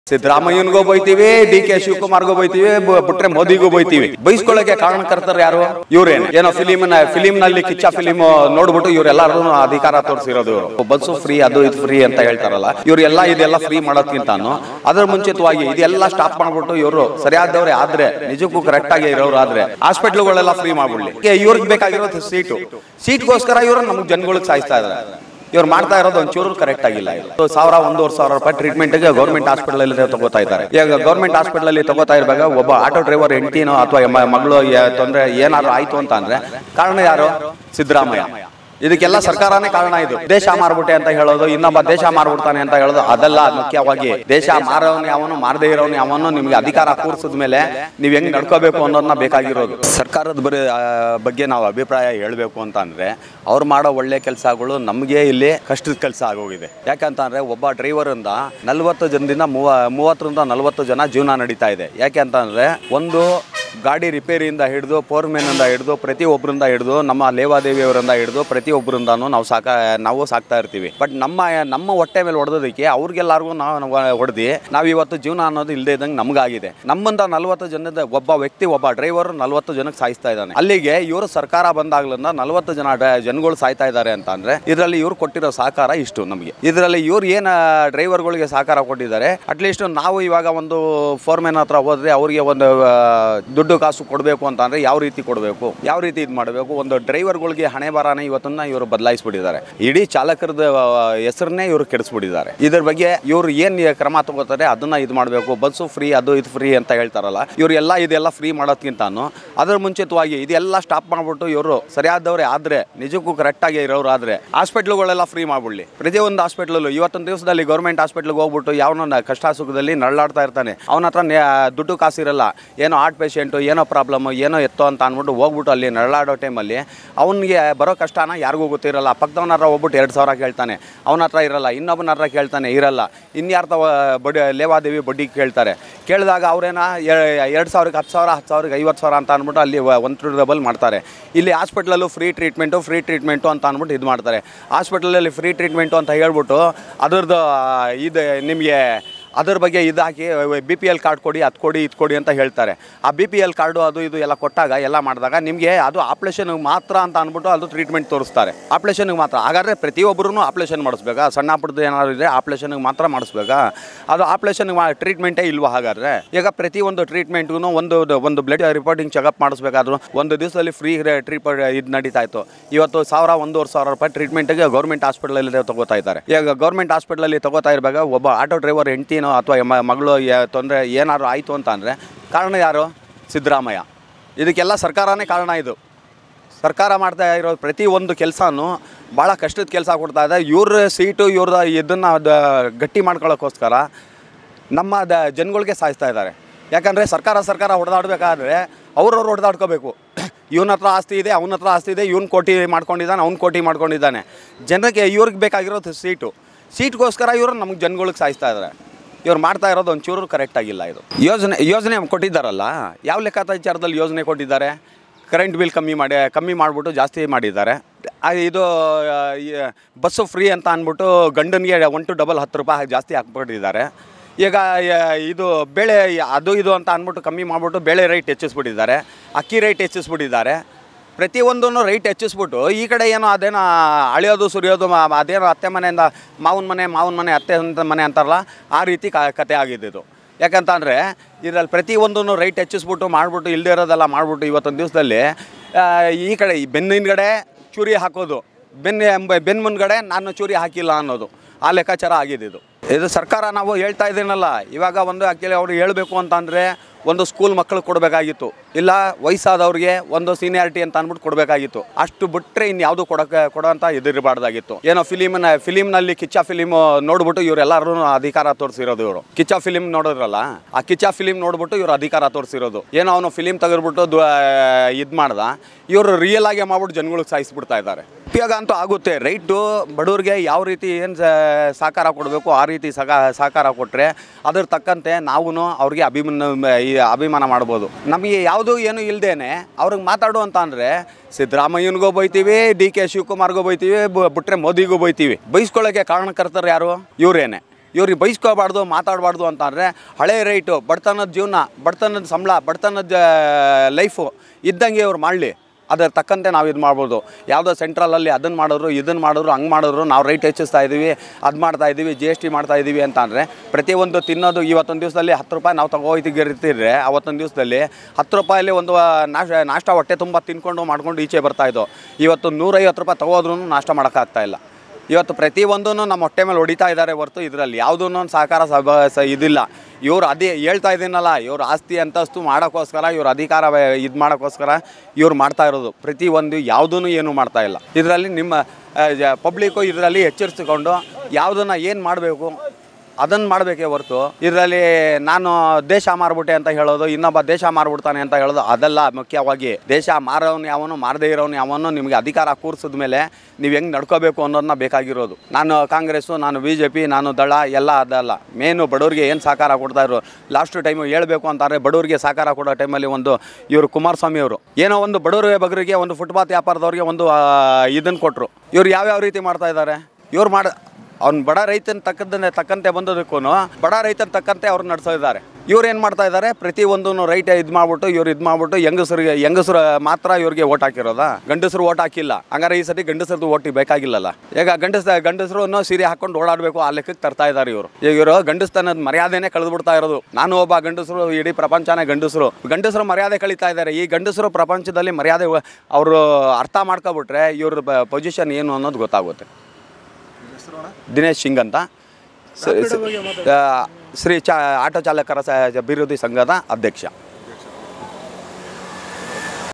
ಸಿದ್ದರಾಮಯ್ಯನಿಗೂ ಬೈತೀವಿ D K ಶಿವಕುಮಾರ್ಗೂ ಬೈತೀವಿ ಬ- ಬಿಟ್ರೆ ಮೋದಿಗೂ ಬೈತೀವಿ ಬೈಸ್ಕೊಳ್ಳಕ್ಕೆ ಕಾರಣಕರ್ತರು ಯಾರು ಇವ್ರೇನು ಏನೋ ಫಿಲಿಮ್ ಫಿಲಿಂ ನಲ್ಲಿ ಕಿಚ್ಚ ಫಿಲಿಂ ನೋಡ್ಬಿಟ್ಟು ಇವರೆಲ್ಲರೂ ಅಧಿಕಾರ ತೋರಿಸಿರೋದು ಇವರು ಬಸ್ಸು ಫ್ರೀ ಅದು ಇದು ಫ್ರೀ ಅಂತ ಹೇಳ್ತಾರಲ್ಲ ಇವರೆಲ್ಲ ಇದೆಲ್ಲ ಫ್ರೀ ಮಾಡೋದ್ಕಿಂತಾನು ಅದ್ರ ಮುಂಚಿತವಾಗಿ ಇದೆಲ್ಲ ಸ್ಟಾಪ್ ಮಾಡ್ಬಿಟ್ಟು ಇವರು ಸರಿಯಾದವ್ರೆ ಆದ್ರೆ ನಿಜಕ್ಕೂ ಕರೆಕ್ಟ್ ಆಗಿ ಇರೋರು ಆದ್ರೆ ಹಾಸ್ಪಿಟ್ಲುಗಳೆಲ್ಲ ಫ್ರೀ ಮಾಡ್ಬಿಡ್ಲಿ ಇವ್ರಿಗೆ ಬೇಕಾಗಿರೋದು ಸೀಟು ಸೀಟ್ಗೋಸ್ಕರ ಇವರು ನಮ್ಗೆ ಜನಗಳಿಗೆ ಸಾಯಿಸ್ತಾ ಇದಾರೆ ಇವ್ರು ಮಾಡ್ತಾ ಇರೋದು ಒಂಚೂರು ಕರೆಕ್ಟ್ ಆಗಿಲ್ಲ ಇದು ಸಾವಿರ ಒಂದೂವರೆ ಸಾವಿರ ರೂಪಾಯಿ ಟ್ರೀಟ್ಮೆಂಟ್ಗೆ ಗೌರ್ಮೆಂಟ್ ಹಾಸ್ಪಿಟಲ್ ಅಲ್ಲಿ ತಗೋತಾ ಇದ್ದಾರೆ ಈಗ ಗೌರ್ಮೆಂಟ್ ಹಾಸ್ಪಿಟಲ್ ಅಲ್ಲಿ ತಗೋತಾ ಇರುವಾಗ ಒಬ್ಬ ಆಟೋ ಡ್ರೈವರ್ ಹೆಂಡತಿನೋ ಅಥವಾ ಮ- ಮಗಳು ಯ- ತೊಂದ್ರೆ ಏನಾದ್ರು ಆಯ್ತು ಅಂತ ಅಂದ್ರೆ ಕಾರಣ ಯಾರು ಸಿದ್ದರಾಮಯ್ಯ ಇದಕ್ಕೆಲ್ಲ ಸರ್ಕಾರನೇ ಕಾರಣ ಇದು ದೇಶ ಮಾರ್ಬಿಟ್ಟೆ ಅಂತ ಹೇಳೋದು ಇನ್ನೊಬ್ಬ ದೇಶ ಮಾರ್ಬಿಡ್ತಾನೆ ಅಂತ ಹೇಳೋದು ಅದೆಲ್ಲ ಮುಖ್ಯವಾಗಿ ದೇಶ ಮಾರವನ್ ಯಾವನು ಮಾರದೇ ಇರೋನು ಯಾವನು ನಿಮ್ಗೆ ಅಧಿಕಾರ ಕೂರಿಸಿದ ಮೇಲೆ ನೀವ್ ಹೆಂಗ್ ನಡ್ಕೋಬೇಕು ಅನ್ನೋದನ್ನ ಬೇಕಾಗಿರೋದು ಸರ್ಕಾರದ ಬರೀ ಆ, ಬಗ್ಗೆ ನಾವು ಅಭಿಪ್ರಾಯ ಹೇಳಬೇಕು ಅಂತ ಅಂದ್ರೆ ಅವ್ರು ಮಾಡೋ ಒಳ್ಳೆ ಕೆಲಸಗಳು ನಮಗೆ ಇಲ್ಲಿ ಕಷ್ಟದ ಕೆಲಸ ಆಗೋಗಿದೆ ಯಾಕಂತಂದ್ರೆ ಒಬ್ಬ ಡ್ರೈವರಿಂದ ನಲ್ವತ್ತು ಜನದಿಂದ ಮೂವ ಮೂವತ್ತರಿಂದ ನಲವತ್ತು ಜನ ಜೀವನ ನಡೀತಾ ಇದೆ ಯಾಕೆ ಅಂತಂದ್ರೆ ಒಂದು ಗಾಡಿ ರಿಪೇರಿಯಿಂದ ಹಿಡಿದು ಫೋರ್ಮೆನಿಂದ ಹಿಡಿದು ಪ್ರತಿಯೊಬ್ಬರಿಂದ ಹಿಡಿದು ನಮ್ಮ ಲೇವಾದೇವಿಯವರಿಂದ ಹಿಡಿದು ಪ್ರತಿಯೊಬ್ಬರಿಂದನೂ ನಾವು ಸಾಕ ನಾವು ಸಾಕ್ತಾ ಇರ್ತೀವಿ ಬಟ್ ನಮ್ಮ ನಮ್ಮ ಹೊಟ್ಟೆ ಮೇಲೆ ಹೊಡೆದೋದಕ್ಕೆ ಅವ್ರಿಗೆಲ್ಲರಿಗೂ ನಾವು ಹೊಡೆದು ನಾವು ಇವತ್ತು ಜೀವನ ಅನ್ನೋದು ಇಲ್ಲದೆ ಇದ್ದಂಗೆ ನಮಗಾಗಿದೆ ನಮ್ಮಂದ ನಲವತ್ತು ಜನದ ಒಬ್ಬ ವ್ಯಕ್ತಿ ಒಬ್ಬ ಡ್ರೈವರ್ ನಲವತ್ತು ಜನಕ್ಕೆ ಸಾಯಿಸ್ತಾ ಇದ್ದಾನೆ ಅಲ್ಲಿಗೆ ಇವರು ಸರ್ಕಾರ ಬಂದಾಗ್ಲಿಂದ ನಲವತ್ತು ಜನ ಡ- ಜನಗಳು ಸಾಯ್ತಾ ಇದ್ದಾರೆ ಅಂತ ಅಂದ್ರೆ ಇದರಲ್ಲಿ ಇವ್ರು ಕೊಟ್ಟಿರೋ ಸಹಕಾರ ಇಷ್ಟು ನಮಗೆ ಇದರಲ್ಲಿ ಇವ್ರು ಏನು ಡ್ರೈವರ್ಗಳಿಗೆ ಸಹಕಾರ ಕೊಟ್ಟಿದ್ದಾರೆ ಅಟ್ಲೀಸ್ಟ್ ನಾವು ಇವಾಗ ಒಂದು ಫೋರ್ಮೆನ್ ಹತ್ರ ಹೋದ್ರೆ ಅವರಿಗೆ ಒಂದು ಆ, ದುಡ್ಡು ಕಾಸು ಕೊಡಬೇಕು ಅಂತ ಅಂದ್ರೆ ಯಾವ ರೀತಿ ಕೊಡಬೇಕು ಯಾವ ರೀತಿ ಇದು ಮಾಡಬೇಕು ಒಂದು ಡ್ರೈವರ್ಗಳಿಗೆ ಹಣೆ ಬರಾನ ಇವತ್ತನ್ನ ಇವರು ಬದಲಾಯಿಸ್ಬಿಟ್ಟಿದ್ದಾರೆ ಇಡೀ ಚಾಲಕರದ ಹೆಸರನ್ನೇ ಇವರು ಕೆಡಿಸ್ಬಿಟ್ಟಿದ್ದಾರೆ ಇದ್ರ ಬಗ್ಗೆ ಇವ್ರು ಏನ್ ಕ್ರಮ ತಗೋತಾರೆ ಅದನ್ನ ಇದು ಮಾಡಬೇಕು ಬಸ್ಸು ಫ್ರೀ ಅದು ಇದು ಫ್ರೀ ಅಂತ ಹೇಳ್ತಾರಲ್ಲ ಇವ್ರು ಎಲ್ಲ ಇದೆಲ್ಲ ಫ್ರೀ ಮಾಡೋದ್ಕಿಂತಾನು ಅದ್ರ ಮುಂಚಿತವಾಗಿ ಇದೆಲ್ಲ ಸ್ಟಾಪ್ ಮಾಡ್ಬಿಟ್ಟು ಇವರು ಸರಿಯಾದವ್ರೆ ಆದ್ರೆ ನಿಜಕ್ಕೂ ಕರೆಕ್ಟ್ ಆಗಿ ಇರೋರು ಆದ್ರೆ ಹಾಸ್ಪಿಟ್ಲುಗಳೆಲ್ಲ ಫ್ರೀ ಮಾಡ್ಬಿಡ್ಲಿ ಪ್ರತಿಯೊಂದು ಹಾಸ್ಪಿಟ್ಲಲ್ಲೂ ಇವತ್ತೊಂದು ದಿವಸದಲ್ಲಿ ಗೌರ್ಮೆಂಟ್ ಹಾಸ್ಪಿಟ್ಲಿಗೆ ಹೋಗ್ಬಿಟ್ಟು ಯಾವನ ಕಷ್ಟ ಸುಖದಲ್ಲಿ ನರಳಾಡ್ತಾ ಇರ್ತಾನೆ ಅವನ ಹತ್ರ ನೆ- ದುಡ್ಡು ಕಾಸಿರಲ್ಲ ಏನೋ ಹಾರ್ಟ್ ಪೇಷಂಟು ಏನೋ ಪ್ರಾಬ್ಲಮ್ ಏನೋ ಎತ್ತೋ ಅಂತ ಅಂದ್ಬಿಟ್ಟು ಹೋಗ್ಬಿಟ್ಟು ಅಲ್ಲಿ ನರಳಾಡೋ ಟೈಮಲ್ಲಿ ಅವನಿಗೆ ಬರೋ ಕಷ್ಟನ ಯಾರಿಗೂ ಗೊತ್ತಿರಲ್ಲ ಪಕ್ಕದವನ ಹತ್ರ ಹೋಗ್ಬಿಟ್ಟು ಎರಡು ಸಾವಿರ ಕೇಳ್ತಾನೆ ಅವನ ಹತ್ರ ಇರಲ್ಲ ಇನ್ನೊಬ್ಬನ ಹತ್ರ ಕೇಳ್ತಾನೆ ಇರಲ್ಲ ಇನ್ಯಾರ ತವ ಬಡ್ಡಿ ಲೇವಾದೇವಿ ಬಡ್ಡಿ ಕೇಳ್ತಾರೆ ಕೇಳಿದಾಗ ಅವ್ರೇನ ಎರಡು ಸಾವಿರಕ್ಕೆ ಹತ್ತು ಸಾವಿರ ಹತ್ತು ಸಾವಿರಕ್ಕೆ ಐವತ್ತು ಸಾವಿರ ಅಂತ ಅಂದ್ಬಿಟ್ಟು ಅಲ್ಲಿ ಒನ್ ಟು ಡಬಲ್ ಮಾಡ್ತಾರೆ ಇಲ್ಲಿ ಹಾಸ್ಪಿಟ್ಲಲ್ಲೂ ಫ್ರೀ ಟ್ರೀಟ್ಮೆಂಟು ಫ್ರೀ ಟ್ರೀಟ್ಮೆಂಟು ಅಂತ ಅಂದ್ಬಿಟ್ಟು ಇದು ಮಾಡ್ತಾರೆ ಹಾಸ್ಪಿಟಲಲ್ಲಿ ಫ್ರೀ ಟ್ರೀಟ್ಮೆಂಟು ಅಂತ ಹೇಳ್ಬಿಟ್ಟು ಅದ್ರದ್ದು ಇದು ನಿಮಗೆ ಅದ್ರ ಬಗ್ಗೆ ಇದು ಹಾಕಿ ಬಿ ಪಿ ಎಲ್ ಕಾರ್ಡ್ ಕೊಡಿ ಅದು ಕೊಡಿ ಇದು ಕೊಡಿ ಅಂತ ಹೇಳ್ತಾರೆ ಆ ಬಿ ಪಿ ಎಲ್ ಕಾರ್ಡು ಅದು ಇದು ಎಲ್ಲ ಕೊಟ್ಟಾಗ ಎಲ್ಲ ಮಾಡಿದಾಗ ನಿಮಗೆ ಅದು ಆಪ್ರೇಷನ್ಗೆ ಮಾತ್ರ ಅಂತ ಅಂದ್ಬಿಟ್ಟು ಅದು ಟ್ರೀಟ್ಮೆಂಟ್ ತೋರಿಸ್ತಾರೆ ಆಪ್ರೇಷನ್ಗೆ ಮಾತ್ರ ಹಾಗಾದರೆ ಪ್ರತಿಯೊಬ್ಬರೂ ಆಪ್ರೇಷನ್ ಮಾಡಿಸ್ಬೇಕಾ ಸಣ್ಣ ಪುಟ್ಟದ್ದು ಏನಾದ್ರು ಇದ್ದರೆ ಆಪ್ರೇಷನ್ಗೆ ಮಾತ್ರ ಮಾಡಿಸ್ಬೇಕಾ ಅದು ಆಪ್ರೇಷನ್ಗೆ ಮಾ ಟ್ರೀಟ್ಮೆಂಟೇ ಇಲ್ವಾ ಹಾಗಾದರೆ ಈಗ ಪ್ರತಿಯೊಂದು ಟ್ರೀಟ್ಮೆಂಟ್ಗೂ ಒಂದು ಒಂದು ಬ್ಲಡ್ ರಿಪೋರ್ಟಿಂಗ್ ಚೆಕಪ್ ಮಾಡಿಸ್ಬೇಕಾದ್ರೂ ಒಂದು ದಿವಸದಲ್ಲಿ ಫ್ರೀ ಟ್ರೀಟ್ ಇದು ನಡೀತಾ ಇತ್ತು ಇವತ್ತು ಸಾವಿರ ಒಂದೂವರೆ ಸಾವಿರ ರೂಪಾಯಿ ಟ್ರೀಟ್ಮೆಂಟ್ಗೆ ಗೌರ್ಮೆಂಟ್ ಹಾಸ್ಪಿಟಲಲ್ಲಿ ತಗೋತಾ ಇದ್ದಾರೆ ಈಗ ಗೌರ್ಮೆಂಟ್ ಹಾಸ್ಪಿಟಲಲ್ಲಿ ತಗೋತಾ ಇರುವಾಗ ಒಬ್ಬ ಆಟೋ ಡ್ರೈವರ್ ಹೆಂಡ್ತಿನೋ ಅಥವಾ ಮ- ಮಗಳು ತೊಂದರೆ ಏನಾದ್ರು ಆಯಿತು ಅಂತ ಅಂದರೆ ಕಾರಣ ಯಾರು ಸಿದ್ದರಾಮಯ್ಯ ಇದಕ್ಕೆಲ್ಲ ಸರ್ಕಾರನೇ ಕಾರಣ ಇದು ಸರ್ಕಾರ ಮಾಡ್ತಾ ಇರೋ ಪ್ರತಿ ಒಂದು ಕೆಲಸನೂ ಭಾಳ ಕಷ್ಟದ ಕೆಲಸ ಕೊಡ್ತಾ ಇದೆ ಇವ್ರ ಸೀಟು ಇವ್ರದ ಇದನ್ನು ಗಟ್ಟಿ ಮಾಡ್ಕೊಳ್ಳೋಕ್ಕೋಸ್ಕರ ನಮ್ಮ ದ ಜನಗಳಿಗೆ ಸಾಯಿಸ್ತಾ ಇದ್ದಾರೆ ಯಾಕಂದರೆ ಸರ್ಕಾರ ಸರ್ಕಾರ ಹೊಡೆದಾಡಬೇಕಾದ್ರೆ ಅವ್ರವ್ರು ಹೊಡೆದಾಡ್ಕೋಬೇಕು ಇವನ ಹತ್ರ ಆಸ್ತಿ ಇದೆ ಅವನ ಹತ್ರ ಆಸ್ತಿ ಇದೆ ಇವ್ನು ಕೋಟಿ ಮಾಡ್ಕೊಂಡಿದ್ದಾನೆ ಅವ್ನು ಕೋಟಿ ಮಾಡ್ಕೊಂಡಿದ್ದಾನೆ ಜನಕ್ಕೆ ಇವ್ರಿಗೆ ಬೇಕಾಗಿರೋದು ಸೀಟು ಸೀಟ್ಗೋಸ್ಕರ ಇವರು ನಮ್ಗೆ ಜನಗಳಿಗೆ ಸಾಯಿಸ್ತಾ ಇದ್ದಾರೆ ಇವ್ರು ಮಾಡ್ತಾ ಇರೋದು ಒಂಚೂರು ಕರೆಕ್ಟ್ ಆಗಿಲ್ಲ ಇದು ಯೋಜನೆ ಯೋಜನೆ ಕೊಟ್ಟಿದ್ದಾರಲ್ಲ ಯಾವ ಲೆಕ್ಕಾಚಾರದಲ್ಲಿ ಯೋಜನೆ ಕೊಟ್ಟಿದ್ದಾರೆ ಕರೆಂಟ್ ಬಿಲ್ ಕಮ್ಮಿ ಮಾಡಿ ಕಮ್ಮಿ ಮಾಡಿಬಿಟ್ಟು ಜಾಸ್ತಿ ಮಾಡಿದ್ದಾರೆ ಆ, ಇದು ಆ, ಈ ಬಸ್ಸು ಫ್ರೀ ಅಂತ ಅಂದ್ಬಿಟ್ಟು ಗಂಡನಿಗೆ ಒನ್ ಟು ಡಬಲ್ ಹತ್ತು ರೂಪಾಯಿ ಹಾಕಿ ಜಾಸ್ತಿ ಹಾಕ್ಬಿಟ್ಟಿದ್ದಾರೆ ಈಗ ಆ, ಇದು ಬೇಳೆ ಅದು ಇದು ಅಂತ ಅಂದ್ಬಿಟ್ಟು ಕಮ್ಮಿ ಮಾಡಿಬಿಟ್ಟು ಬೇಳೆ ರೇಟ್ ಹೆಚ್ಚಿಸ್ಬಿಟ್ಟಿದ್ದಾರೆ ಅಕ್ಕಿ ರೇಟ್ ಹೆಚ್ಚಿಸ್ಬಿಟ್ಟಿದ್ದಾರೆ ಪ್ರತಿಯೊಂದನ್ನು ರೈಟ್ ಹೆಚ್ಚಿಸ್ಬಿಟ್ಟು ಈ ಕಡೆ ಏನೋ ಅದೇನೋ ಅಳಿಯೋದು ಸುರಿಯೋದು ಮ- ಅದೇನೋ ಅತ್ತೆ ಮನೆಯಿಂದ ಮಾವನ ಮನೆ ಮಾವನ ಮನೆ ಅತ್ತೆ ಅಂತ ಮನೆ ಅಂತಾರಲ್ಲ ಆ ರೀತಿ ಕ ಕತೆ ಆಗಿದೆ ಇದು ಯಾಕಂತಂದರೆ ಇದರಲ್ಲಿ ಪ್ರತಿಯೊಂದನ್ನು ರೈಟ್ ಹೆಚ್ಚಿಸ್ಬಿಟ್ಟು ಮಾಡಿಬಿಟ್ಟು ಇಲ್ಲದೇ ಇರೋದೆಲ್ಲ ಮಾಡಿಬಿಟ್ಟು ಇವತ್ತೊಂದು ದಿವಸದಲ್ಲಿ ಈ ಕಡೆ ಈ ಬೆನ್ನಿನಗಡೆ ಚೂರಿ ಹಾಕೋದು ಬೆನ್ನ ಬೆನ್ನ ಮುಂದ್ಗಡೆ ನಾನು ಚೂರಿ ಹಾಕಿಲ್ಲ ಅನ್ನೋದು ಆ ಲೆಕ್ಕಾಚಾರ ಆಗಿದೆ ಇದು ಇದು ಸರ್ಕಾರ ನಾವು ಹೇಳ್ತಾ ಇದ್ದೀನಲ್ಲ ಇವಾಗ ಒಂದು ಆ್ಯಕ್ಚುಲಿ ಅವ್ರು ಹೇಳಬೇಕು ಅಂತಂದರೆ ಒಂದು ಸ್ಕೂಲ್ ಮಕ್ಕಳು ಕೊಡಬೇಕಾಗಿತ್ತು ಇಲ್ಲ ವಯಸ್ಸಾದವ್ರಿಗೆ ಒಂದು ಸೀನಿಯಾರಿಟಿ ಅಂತ ಅಂದ್ಬಿಟ್ಟು ಕೊಡಬೇಕಾಗಿತ್ತು ಅಷ್ಟು ಬಿಟ್ಟರೆ ಇನ್ಯಾವುದು ಕೊಡೋಕೆ ಕೊಡೋಂಥ ಇದಿರಬಾರ್ದಾಗಿತ್ತು ಏನೋ ಫಿಲಿಮ್ನ ಫಿಲಿಮ್ನಲ್ಲಿ ಕಿಚ್ಚ ಫಿಲಿಮ್ ನೋಡ್ಬಿಟ್ಟು ಇವರೆಲ್ಲರೂ ಅಧಿಕಾರ ತೋರಿಸಿರೋದು ಇವರು ಕಿಚ್ಚ ಫಿಲಿಮ್ ನೋಡಿದ್ರಲ್ಲ ಆ ಕಿಚ್ಚ ಫಿಲಿಮ್ ನೋಡ್ಬಿಟ್ಟು ಇವರು ಅಧಿಕಾರ ತೋರಿಸಿರೋದು ಏನೋ ಅವನು ಫಿಲಿಮ್ ತೆಗೆದ್ಬಿಟ್ಟು ಇದು ಮಾಡ್ದ ಇವರು ರಿಯಲ್ ಆಗಿ ಮಾಡ್ಬಿಟ್ಟು ಜನಗಳಿಗೆ ಸಾಯಿಸ್ಬಿಡ್ತಾ ಇದ್ದಾರೆ ಉಪಯೋಗ ಅಂತೂ ಆಗುತ್ತೆ ರೈಟು ಬಡವ್ರಿಗೆ ಯಾವ ರೀತಿ ಏನು ಸಹಕಾರ ಕೊಡಬೇಕು ಆ ರೀತಿ ಸಹಕ ಸಹಕಾರ ಕೊಟ್ಟರೆ ಅದ್ರ ತಕ್ಕಂತೆ ನಾವು ಅವ್ರಿಗೆ ಅಭಿಮಾನ ಈ ಅಭಿಮಾನ ಮಾಡ್ಬೋದು ನಮಗೆ ಯಾವುದೂ ಏನು ಇಲ್ದೇನೆ ಅವ್ರಿಗೆ ಮಾತಾಡು ಅಂತ ಅಂದರೆ ಸಿದ್ದರಾಮಯ್ಯನಿಗೂ ಬೈತೀವಿ ಡಿ ಕೆ ಶಿವಕುಮಾರ್ಗೂ ಬೈತೀವಿ ಬ- ಬಿಟ್ರೆ ಮೋದಿಗೂ ಬೈತೀವಿ ಬೈಸ್ಕೊಳ್ಳೋಕ್ಕೆ ಕಾರಣಕರ್ತರು ಯಾರು ಇವರೇನೆ ಇವ್ರಿಗೆ ಬೈಸ್ಕೋಬಾರ್ದು ಮಾತಾಡಬಾರ್ದು ಅಂತಂದರೆ ಹಳೆ ರೈಟು ಬಡತನದ ಜೀವನ ಬಡತನದ ಸಂಬಳ ಬಡತನದ ಲೈಫು ಇದ್ದಂಗೆ ಇವ್ರು ಮಾಡಲಿ ಅದರ ತಕ್ಕಂತೆ ನಾವು ಇದು ಮಾಡ್ಬೋದು ಯಾವುದೋ ಸೆಂಟ್ರಲಲ್ಲಿ ಅದನ್ನು ಮಾಡಿದ್ರು ಇದನ್ನು ಮಾಡಿದ್ರು ಹಂಗೆ ಮಾಡಿದ್ರು ನಾವು ರೈಟ್ ಹೆಚ್ಚಿಸ್ತಾ ಇದ್ದೀವಿ ಅದು ಮಾಡ್ತಾ ಇದ್ದೀವಿ ಜಿ ಎಸ್ ಟಿ ಮಾಡ್ತಾ ಇದ್ದೀವಿ ಅಂತ ಅಂದರೆ ಪ್ರತಿಯೊಂದು ತಿನ್ನೋದು ಇವತ್ತೊಂದು ದಿವಸದಲ್ಲಿ ಹತ್ತು ರೂಪಾಯಿ ನಾವು ತಗೋಯ್ತಿಗಿರ್ತಿದ್ರೆ ಅವತ್ತೊಂದು ದಿವಸದಲ್ಲಿ ಹತ್ತು ರೂಪಾಯಲ್ಲಿ ಒಂದು ನಾಶ ನಾಷ್ಟ ಹೊಟ್ಟೆ ತುಂಬ ತಿನ್ಕೊಂಡು ಮಾಡ್ಕೊಂಡು ಈಚೆ ಬರ್ತಾಯಿದ್ದು ಇವತ್ತು ನೂರೈವತ್ತು ರೂಪಾಯಿ ತಗೋದ್ರೂ ನಾಷ್ಟ ಮಾಡೋಕ್ಕಾಗ್ತಾ ಇಲ್ಲ ಇವತ್ತು ಪ್ರತಿಯೊಂದೂ ನಮ್ಮ ಹೊಟ್ಟೆ ಮೇಲೆ ಹೊಡಿತಾ ಇದ್ದಾರೆ ಹೊರತು ಇದರಲ್ಲಿ ಯಾವುದೂ ಸಹಕಾರ ಸಭ ಸ ಇದಿಲ್ಲ ಇವ್ರು ಅದೇ ಹೇಳ್ತಾ ಇದ್ದೀನಲ್ಲ ಇವ್ರು ಆಸ್ತಿ ಅಂತಸ್ತು ಮಾಡೋಕ್ಕೋಸ್ಕರ ಇವ್ರ ಅಧಿಕಾರ ಇದು ಮಾಡೋಕ್ಕೋಸ್ಕರ ಇವ್ರು ಮಾಡ್ತಾ ಇರೋದು ಪ್ರತಿಯೊಂದು ಯಾವುದೂ ಏನು ಮಾಡ್ತಾ ಇಲ್ಲ ಇದರಲ್ಲಿ ನಿಮ್ಮ ಪಬ್ಲಿಕ್ಕು ಇದರಲ್ಲಿ ಎಚ್ಚರಿಸಿಕೊಂಡು ಯಾವುದನ್ನು ಏನು ಮಾಡಬೇಕು ಅದನ್ನು ಮಾಡಬೇಕೇ ಹೊರತು ಇದರಲ್ಲಿ ನಾನು ದೇಶ ಮಾರ್ಬಿಟ್ಟೆ ಅಂತ ಹೇಳೋದು ಇನ್ನೊಬ್ಬ ದೇಶ ಮಾರ್ಬಿಡ್ತಾನೆ ಅಂತ ಹೇಳೋದು ಅದೆಲ್ಲ ಮುಖ್ಯವಾಗಿ ದೇಶ ಮಾರೋನು ಯಾವನು ಮಾರದೇ ಇರೋನು ಯಾವನು ನಿಮಗೆ ಅಧಿಕಾರ ಕೂರಿಸಿದ ಮೇಲೆ ನೀವು ಹೆಂಗೆ ನಡ್ಕೋಬೇಕು ಅನ್ನೋದನ್ನ ಬೇಕಾಗಿರೋದು ನಾನು ಕಾಂಗ್ರೆಸ್ಸು ನಾನು ಬಿ ಜೆ ಪಿ ನಾನು ದಳ ಎಲ್ಲ ಅದಲ್ಲ ಮೇನು ಬಡವರಿಗೆ ಏನು ಸಹಕಾರ ಕೊಡ್ತಾ ಇರೋ ಲಾಸ್ಟ್ ಟೈಮು ಹೇಳ್ಬೇಕು ಅಂತಾರೆ ಬಡವರಿಗೆ ಸಹಕಾರ ಕೊಡೋ ಟೈಮಲ್ಲಿ ಒಂದು ಇವರು ಕುಮಾರಸ್ವಾಮಿ ಅವರು ಏನೋ ಒಂದು ಬಡವರ ಬಗ್ಗರಿಗೆ ಒಂದು ಫುಟ್ಪಾತ್ ವ್ಯಾಪಾರದವ್ರಿಗೆ ಒಂದು ಇದನ್ನು ಕೊಟ್ಟರು ಇವ್ರು ಯಾವ್ಯಾವ ರೀತಿ ಮಾಡ್ತಾ ಇದ್ದಾರೆ ಇವ್ರು ಮಾಡ ಅವ್ನು ಬಡ ರೈತನ ತಕ್ಕಂತೆ ತಕ್ಕಂತೆ ಬಂದದಕ್ಕೂ ಬಡ ರೈತನ ತಕ್ಕಂತೆ ಅವ್ರು ನಡೆಸಿದ್ದಾರೆ ಇವ್ರು ಏನು ಮಾಡ್ತಾ ಇದ್ದಾರೆ ಪ್ರತಿಯೊಂದೂ ರೈಟ್ ಇದು ಮಾಡ್ಬಿಟ್ಟು ಇವ್ರು ಇದು ಮಾಡ್ಬಿಟ್ಟು ಹೆಂಗಸರಿಗೆ ಹೆಂಗಸರು ಮಾತ್ರ ಇವ್ರಿಗೆ ಓಟ್ ಹಾಕಿರೋದಾ ಗಂಡಸರು ಓಟ್ ಹಾಕಿಲ್ಲ ಹಂಗಾರೆ ಈ ಸತಿ ಗಂಡಸರದು ಓಟ್ ಬೇಕಾಗಿಲ್ಲಲ್ಲ ಈಗ ಗಂಡಸ ಗಂಡಸರು ಸೀರೆ ಹಾಕೊಂಡು ಓಡಾಡಬೇಕು ಆ ಲೆಕ್ಕಕ್ಕೆ ತರ್ತಾ ಇದ್ದಾರೆ ಇವರು ಈಗ ಇವರು ಗಂಡಸ್ತನದ ಮರ್ಯಾದೆನೇ ಕಳೆದು ಬಿಡ್ತಾ ಇರೋದು ನಾನು ಒಬ್ಬ ಗಂಡಸರು ಇಡೀ ಪ್ರಪಂಚನೇ ಗಂಡಸರು ಗಂಡಸರು ಮರ್ಯಾದೆ ಕಳೀತಾ ಇದ್ದಾರೆ ಈ ಗಂಡಸರು ಪ್ರಪಂಚದಲ್ಲಿ ಮರ್ಯಾದೆ ಅವರು ಅರ್ಥ ಮಾಡ್ಕೊಬಿಟ್ರೆ ಇವ್ರ ಪೊಸಿಷನ್ ಏನು ಅನ್ನೋದು ಗೊತ್ತಾಗುತ್ತೆ ದಿನೇಶ್ ಸಿಂಗ್ ಅಂತ ಸ- ಸ- ಆ, ಶ್ರೀ ಚಾ ಆಟೋ ಚಾಲಕರ ಸ- ಅಭಿವೃದ್ಧಿ ಸಂಘದ ಅಧ್ಯಕ್ಷ